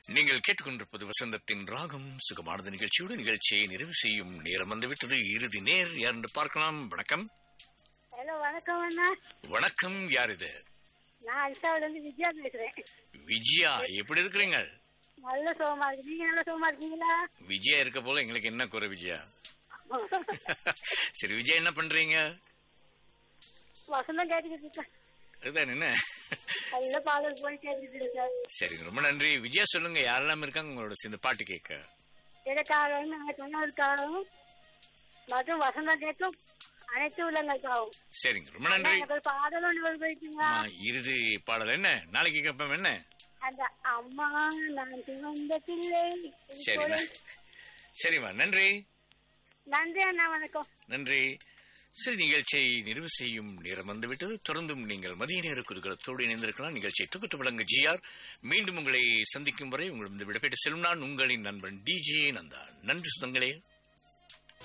நீங்கள் கேட்டுக்கொண்டிருப்பது வசந்தத்தின் ராகம் சுகமானது நிகழ்ச்சியோடு நிகழ்ச்சியை நிறைவு செய்யும் நேரம் வந்துவிட்டது இறுதி நேர் யார் என்று பார்க்கலாம் வணக்கம் ஹலோ வணக்கம் அண்ணா வணக்கம் யார் இது நான் அல்சாவில இருந்து விஜயா பேசுறேன் விஜயா எப்படி இருக்கிறீங்க நல்ல சுகமா இருக்கு நீங்க நல்ல சுகமா இருக்கீங்களா விஜயா இருக்க போல எங்களுக்கு என்ன குறை விஜயா சரி விஜயா என்ன பண்றீங்க வசந்தம் கேட்டுக்கிட்டு இருக்கேன் அதுதான் என்ன நல்ல பாடல் போய் கேட்டுக்கிட்டு இருக்கேன் சரிங்க ரொம்ப நன்றி விஜயா சொல்லுங்க யாரெல்லாம் இருக்காங்க உங்களோட சேர்ந்து பாட்டு கேட்க எனக்காகவும் நாங்கள் சொன்னதுக்காகவும் மற்றும் வசந்தம் கேட்கும் அனைத்து உள்ளங்களுக்காகவும் சரிங்க ரொம்ப அண்ணா, நன்றி எனக்கு ஒரு பாடல் ஒன்று ஒரு போயிட்டீங்களா ஆ, இறுதி பாடல் என்ன நாளைக்கு கேட்போம் என்ன அந்த அம்மா நான் சிவந்த பிள்ளை சரிம்மா சரிம்மா நன்றி நன்றி அண்ணா வணக்கம் நன்றி சரி நிகழ்ச்சியை நிறைவு செய்யும் நேரம் வந்துவிட்டது தொடர்ந்தும் நீங்கள் மதிய நேர குறுக்களத்தோடு இணைந்திருக்கலாம் நிகழ்ச்சியை தொகுத்து வழங்க ஜிஆர் மீண்டும் உங்களை சந்திக்கும் வரை உங்களிடம் விடப்பட்டு செல்லும் நான் உங்களின் நண்பன் டிஜே நந்தா நன்றி சுதங்களே